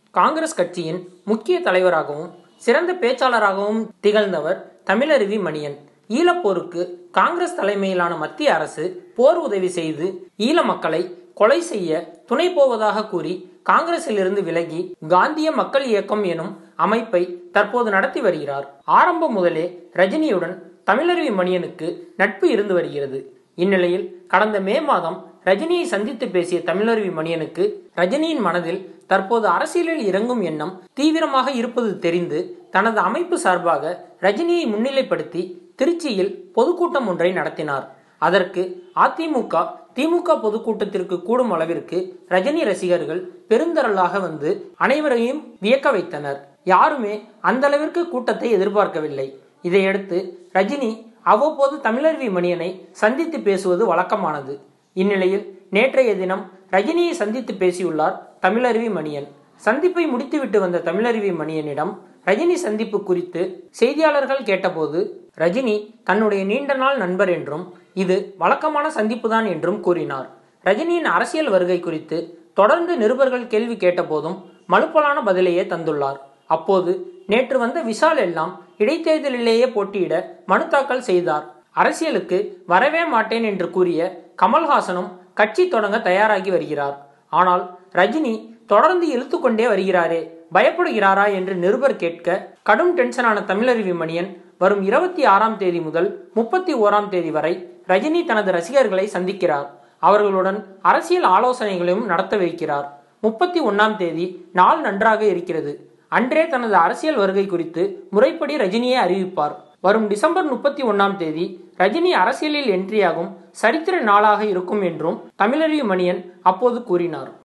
காங்கிரஸ் கட்சியின் முக்கிய தலைவராகவும் சிறந்த பேச்சாளராகவும் திகழ்ந்தவர் தமிழருவி மணியன் ஈழப்போருக்கு காங்கிரஸ் தலைமையிலான மத்திய அரசு போர் உதவி செய்து ஈழ மக்களை கொலை செய்ய துணை போவதாக கூறி காங்கிரசிலிருந்து விலகி காந்திய மக்கள் இயக்கம் எனும் அமைப்பை தற்போது நடத்தி வருகிறார் ஆரம்பம் முதலே ரஜினியுடன் தமிழருவி மணியனுக்கு நட்பு இருந்து வருகிறது இந்நிலையில் கடந்த மே மாதம் ரஜினியை சந்தித்து பேசிய தமிழருவி மணியனுக்கு ரஜினியின் மனதில் தற்போது அரசியலில் இறங்கும் எண்ணம் தீவிரமாக இருப்பது தெரிந்து தனது அமைப்பு சார்பாக ரஜினியை முன்னிலைப்படுத்தி திருச்சியில் பொதுக்கூட்டம் ஒன்றை நடத்தினார் அதற்கு அதிமுக திமுக பொதுக்கூட்டத்திற்கு கூடும் அளவிற்கு ரஜினி ரசிகர்கள் பெருந்தரலாக வந்து அனைவரையும் வியக்க வைத்தனர் யாருமே அந்த அளவிற்கு கூட்டத்தை எதிர்பார்க்கவில்லை இதையடுத்து ரஜினி அவ்வப்போது தமிழருவி மணியனை சந்தித்து பேசுவது வழக்கமானது இந்நிலையில் நேற்றைய தினம் ரஜினியை சந்தித்து பேசியுள்ளார் தமிழருவி மணியன் சந்திப்பை முடித்துவிட்டு வந்த தமிழருவி மணியனிடம் ரஜினி சந்திப்பு குறித்து செய்தியாளர்கள் கேட்டபோது ரஜினி தன்னுடைய நீண்ட நாள் நண்பர் என்றும் இது வழக்கமான சந்திப்புதான் என்றும் கூறினார் ரஜினியின் அரசியல் வருகை குறித்து தொடர்ந்து நிருபர்கள் கேள்வி கேட்டபோதும் மலுப்பலான பதிலையே தந்துள்ளார் அப்போது நேற்று வந்த விஷால் எல்லாம் இடைத்தேர்தலிலேயே போட்டியிட மனு தாக்கல் செய்தார் அரசியலுக்கு வரவே மாட்டேன் என்று கூறிய கமல்ஹாசனும் கட்சி தொடங்க தயாராகி வருகிறார் ஆனால் ரஜினி தொடர்ந்து இழுத்து கொண்டே வருகிறாரே பயப்படுகிறாரா என்று நிருபர் கேட்க கடும் டென்ஷனான தமிழருவி மணியன் வரும் இருபத்தி ஆறாம் தேதி முதல் முப்பத்தி ஓராம் தேதி வரை ரஜினி தனது ரசிகர்களை சந்திக்கிறார் அவர்களுடன் அரசியல் ஆலோசனைகளையும் நடத்த வைக்கிறார் முப்பத்தி ஒன்னாம் தேதி நாள் நன்றாக இருக்கிறது அன்றே தனது அரசியல் வருகை குறித்து முறைப்படி ரஜினியை அறிவிப்பார் வரும் டிசம்பர் முப்பத்தி ஒன்னாம் தேதி ரஜினி அரசியலில் என்ட்ரியாகும் சரித்திர நாளாக இருக்கும் என்றும் தமிழறிவு மணியன் அப்போது கூறினார்